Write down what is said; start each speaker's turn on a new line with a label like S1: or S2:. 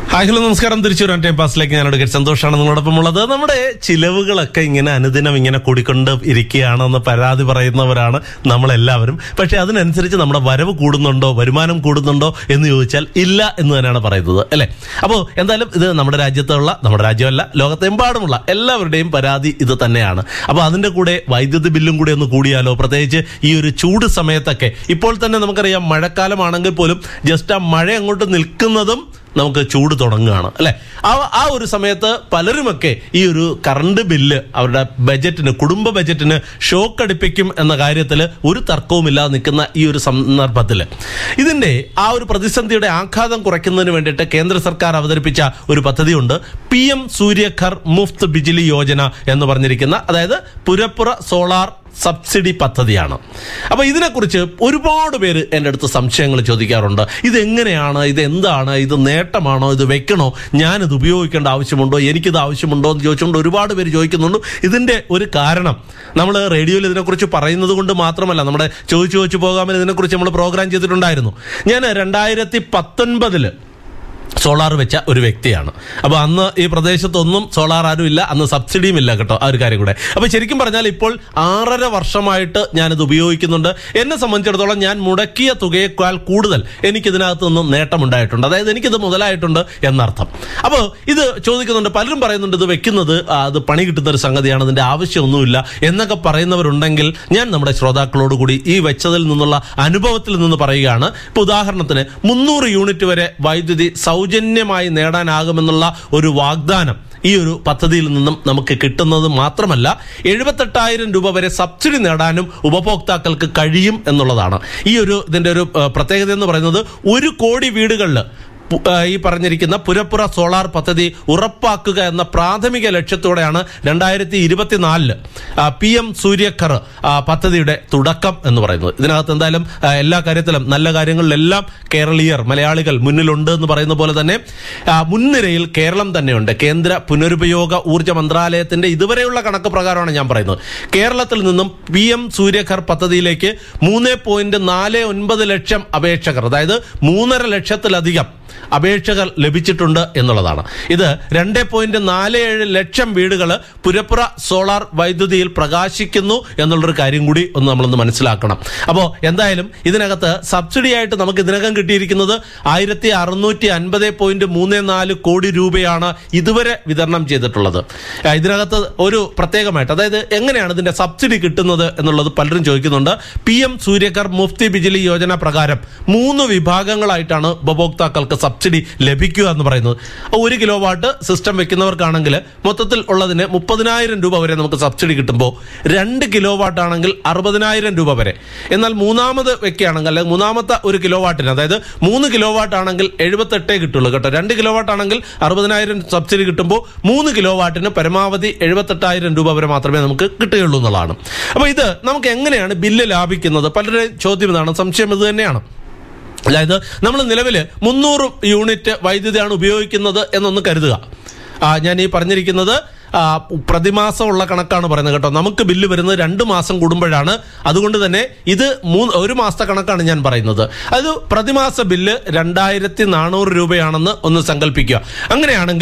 S1: hi hello നമസ്കാരം തിരിച്ചു വരാൻ ടൈം പാസിലേക്ക് ഞാനോട് സന്തോഷമാണ് നിങ്ങളോടൊപ്പം ഉള്ളത് നമ്മുടെ ചിലവുകളൊക്കെ ഇങ്ങനെ അനുദിനം ഇങ്ങനെ കൂടിക്കൊണ്ട് ഇരിക്കുകയാണെന്ന് പരാതി പറയുന്നവരാണ് നമ്മളെല്ലാവരും പക്ഷെ അതിനനുസരിച്ച് നമ്മുടെ വരവ് കൂടുന്നുണ്ടോ വരുമാനം കൂടുന്നുണ്ടോ എന്ന് ചോദിച്ചാൽ ഇല്ല എന്ന് തന്നെയാണ് പറയുന്നത് അല്ലെ അപ്പോൾ എന്തായാലും ഇത് നമ്മുടെ രാജ്യത്തുള്ള നമ്മുടെ രാജ്യമല്ല ലോകത്തെമ്പാടുമുള്ള എല്ലാവരുടെയും പരാതി ഇത് തന്നെയാണ് അപ്പോൾ അതിന്റെ കൂടെ വൈദ്യുതി ബില്ലും കൂടി ഒന്ന് കൂടിയാലോ പ്രത്യേകിച്ച് ഈ ഒരു ചൂട് സമയത്തൊക്കെ ഇപ്പോൾ തന്നെ നമുക്കറിയാം മഴക്കാലമാണെങ്കിൽ പോലും ജസ്റ്റ് ആ മഴ അങ്ങോട്ട് നിൽക്കുന്നതും നമുക്ക് ചൂട് തുടങ്ങുകയാണ് അല്ലെ ആ ആ ഒരു സമയത്ത് പലരുമൊക്കെ ഈ ഒരു കറണ്ട് ബില്ല് അവരുടെ ബജറ്റിന് കുടുംബ ബജറ്റിന് ഷോക്ക് അടിപ്പിക്കും എന്ന കാര്യത്തിൽ ഒരു തർക്കവുമില്ലാതെ നിൽക്കുന്ന ഈ ഒരു സന്ദർഭത്തിൽ ഇതിന്റെ ആ ഒരു പ്രതിസന്ധിയുടെ ആഘാതം കുറയ്ക്കുന്നതിന് വേണ്ടിയിട്ട് കേന്ദ്ര സർക്കാർ അവതരിപ്പിച്ച ഒരു പദ്ധതിയുണ്ട് പി എം സൂര്യഘർ മുഫ്ത് ബിജിലി യോജന എന്ന് പറഞ്ഞിരിക്കുന്ന അതായത് പുരപ്പുറ സോളാർ സബ്സിഡി പദ്ധതിയാണ് അപ്പൊ ഇതിനെക്കുറിച്ച് ഒരുപാട് പേര് എൻ്റെ അടുത്ത് സംശയങ്ങൾ ചോദിക്കാറുണ്ട് ഇത് എങ്ങനെയാണ് ഇത് എന്താണ് ഇത് നേട്ടമാണോ ഇത് വെക്കണോ ഞാനിത് ഉപയോഗിക്കേണ്ട ആവശ്യമുണ്ടോ എനിക്കിത് ആവശ്യമുണ്ടോ എന്ന് ചോദിച്ചുകൊണ്ട് ഒരുപാട് പേര് ചോദിക്കുന്നുണ്ട് ഇതിന്റെ ഒരു കാരണം നമ്മൾ റേഡിയോയിൽ ഇതിനെക്കുറിച്ച് പറയുന്നത് കൊണ്ട് മാത്രമല്ല നമ്മുടെ ചോദിച്ചു ചോദിച്ചു പോകാമെന്ന് ഇതിനെക്കുറിച്ച് നമ്മൾ പ്രോഗ്രാം ചെയ്തിട്ടുണ്ടായിരുന്നു ഞാൻ രണ്ടായിരത്തി പത്തൊൻപതില് സോളാർ വെച്ച ഒരു വ്യക്തിയാണ് അപ്പോൾ അന്ന് ഈ പ്രദേശത്തൊന്നും സോളാർ ആരും ഇല്ല അന്ന് സബ്സിഡിയും ഇല്ല കേട്ടോ ആ ഒരു കാര്യം കൂടെ അപ്പോൾ ശരിക്കും പറഞ്ഞാൽ ഇപ്പോൾ ആറര വർഷമായിട്ട് ഞാനിത് ഉപയോഗിക്കുന്നുണ്ട് എന്നെ സംബന്ധിച്ചിടത്തോളം ഞാൻ മുടക്കിയ തുകയേക്കാൾ കൂടുതൽ എനിക്കിതിനകത്ത് നിന്ന് നേട്ടമുണ്ടായിട്ടുണ്ട് അതായത് എനിക്കിത് മുതലായിട്ടുണ്ട് എന്നർത്ഥം അപ്പോൾ ഇത് ചോദിക്കുന്നുണ്ട് പലരും പറയുന്നുണ്ട് ഇത് വെക്കുന്നത് ആ, അത് പണി കിട്ടുന്ന ഒരു സംഗതിയാണ് അതിന്റെ ആവശ്യമൊന്നുമില്ല എന്നൊക്കെ പറയുന്നവരുണ്ടെങ്കിൽ ഞാൻ നമ്മുടെ ശ്രോതാക്കളോട് കൂടി ഈ വെച്ചതിൽ നിന്നുള്ള അനുഭവത്തിൽ നിന്ന് പറയുകയാണ് ഇപ്പൊ ഉദാഹരണത്തിന് മുന്നൂറ് യൂണിറ്റ് വരെ വൈദ്യുതി സൗജന്യമായി നേടാനാകുമെന്നുള്ള ഒരു വാഗ്ദാനം ഈ ഒരു പദ്ധതിയിൽ നിന്നും നമുക്ക് കിട്ടുന്നത് മാത്രമല്ല എഴുപത്തെട്ടായിരം രൂപ വരെ സബ്സിഡി നേടാനും ഉപഭോക്താക്കൾക്ക് കഴിയും എന്നുള്ളതാണ് ഈ ഒരു ഇതിന്റെ ഒരു ഏഹ്, പ്രത്യേകത എന്ന് പറയുന്നത് ഒരു കോടി വീടുകളിൽ പു- ആ, ഈ പറഞ്ഞിരിക്കുന്ന പുരപ്പുറ സോളാർ പദ്ധതി ഉറപ്പാക്കുക എന്ന പ്രാഥമിക ലക്ഷ്യത്തോടെയാണ് രണ്ടായിരത്തി ഇരുപത്തിനാലില് പി എം സൂര്യഖർ ആ, പദ്ധതിയുടെ തുടക്കം എന്ന് പറയുന്നത് ഇതിനകത്ത് എന്തായാലും ആ, എല്ലാ കാര്യത്തിലും നല്ല കാര്യങ്ങളിലെല്ലാം കേരളീയർ മലയാളികൾ മുന്നിലുണ്ട് എന്ന് പറയുന്ന പോലെ തന്നെ ആ, മുൻനിരയിൽ കേരളം തന്നെയുണ്ട് കേന്ദ്ര പുനരുപയോഗ ഊർജ്ജ മന്ത്രാലയത്തിന്റെ ഇതുവരെയുള്ള കണക്ക് പ്രകാരമാണ് ഞാൻ പറയുന്നത് കേരളത്തിൽ നിന്നും പി എം സൂര്യഘർ പദ്ധതിയിലേക്ക് മൂന്ന് പോയിന്റ് നാല് ഒൻപത് ലക്ഷം അപേക്ഷകർ അതായത് മൂന്നര ലക്ഷത്തിലധികം അപേക്ഷകൾ ലഭിച്ചിട്ടുണ്ട് എന്നുള്ളതാണ് ഇത് രണ്ട് പോയിന്റ് നാല് ഏഴ് ലക്ഷം വീടുകൾ പുരപ്പുറ സോളാർ വൈദ്യുതിയിൽ പ്രകാശിക്കുന്നു എന്നുള്ളൊരു കാര്യം കൂടി ഒന്ന് നമ്മളൊന്ന് മനസ്സിലാക്കണം അപ്പോൾ എന്തായാലും ഇതിനകത്ത് സബ്സിഡി ആയിട്ട് നമുക്ക് ഇതിനകം കിട്ടിയിരിക്കുന്നത് ആയിരത്തി അറുന്നൂറ്റി അൻപത് പോയിന്റ് മൂന്ന് നാല് കോടി രൂപയാണ് ഇതുവരെ വിതരണം ചെയ്തിട്ടുള്ളത് ആ, ഇതിനകത്ത് ഒരു പ്രത്യേകമായിട്ട് അതായത് എങ്ങനെയാണ് ഇതിന്റെ സബ്സിഡി കിട്ടുന്നത് എന്നുള്ളത് പലരും ചോദിക്കുന്നുണ്ട് പി എം സൂര്യകർ മുഫ്തി ബിജിലി യോജന പ്രകാരം മൂന്ന് വിഭാഗങ്ങളായിട്ടാണ് ഉപഭോക്താക്കൾക്ക് സബ്സിഡി ലഭിക്കുക എന്ന് പറയുന്നത് ഒരു കിലോ വാട്ട് സിസ്റ്റം വെക്കുന്നവർക്കാണെങ്കിൽ മൊത്തത്തിൽ ഉള്ളതിന് മുപ്പതിനായിരം രൂപ വരെ നമുക്ക് സബ്സിഡി കിട്ടുമ്പോൾ രണ്ട് കിലോ വാട്ട് ആണെങ്കിൽ അറുപതിനായിരം രൂപ വരെ എന്നാൽ മൂന്നാമത് വെക്കുകയാണെങ്കിൽ അല്ലെങ്കിൽ മൂന്നാമത്തെ ഒരു കിലോ വാട്ടിന് അതായത് മൂന്ന് കിലോ വാട്ട് ആണെങ്കിൽ എഴുപത്തെട്ടേ കിട്ടുള്ളൂ കേട്ടോ രണ്ട് കിലോ വാട്ട് ആണെങ്കിൽ അറുപതിനായിരം സബ്സിഡി കിട്ടുമ്പോൾ മൂന്ന് കിലോ വാട്ടിന് പരമാവധി എഴുപത്തെട്ടായിരം രൂപ വരെ മാത്രമേ നമുക്ക് കിട്ടുകയുള്ളൂ എന്നുള്ളതാണ് അപ്പോൾ ഇത് നമുക്ക് എങ്ങനെയാണ് ബില്ല് ലാഭിക്കുന്നത് പലരുടെയും ചോദ്യം ഇതാണ് സംശയം ഇത് തന്നെയാണ് അതായത് നമ്മൾ നിലവിൽ മുന്നൂറ് യൂണിറ്റ് വൈദ്യുതിയാണ് ഉപയോഗിക്കുന്നത് എന്നൊന്ന് കരുതുക ആ, ഞാൻ ഈ പറഞ്ഞിരിക്കുന്നത് ആ, പ്രതിമാസമുള്ള കണക്കാണ് പറയുന്നത് കേട്ടോ നമുക്ക് ബില്ല് വരുന്നത് രണ്ട് മാസം കൂടുമ്പോഴാണ് അതുകൊണ്ട് തന്നെ ഇത് മൂന്ന് ഒരു മാസത്തെ കണക്കാണ് ഞാൻ പറയുന്നത് അത് പ്രതിമാസ ബില്ല് രണ്ടായിരത്തി നാനൂറ് രൂപയാണെന്ന് ഒന്ന് സങ്കല്പിക്കുക അങ്ങനെയാണെങ്കിൽ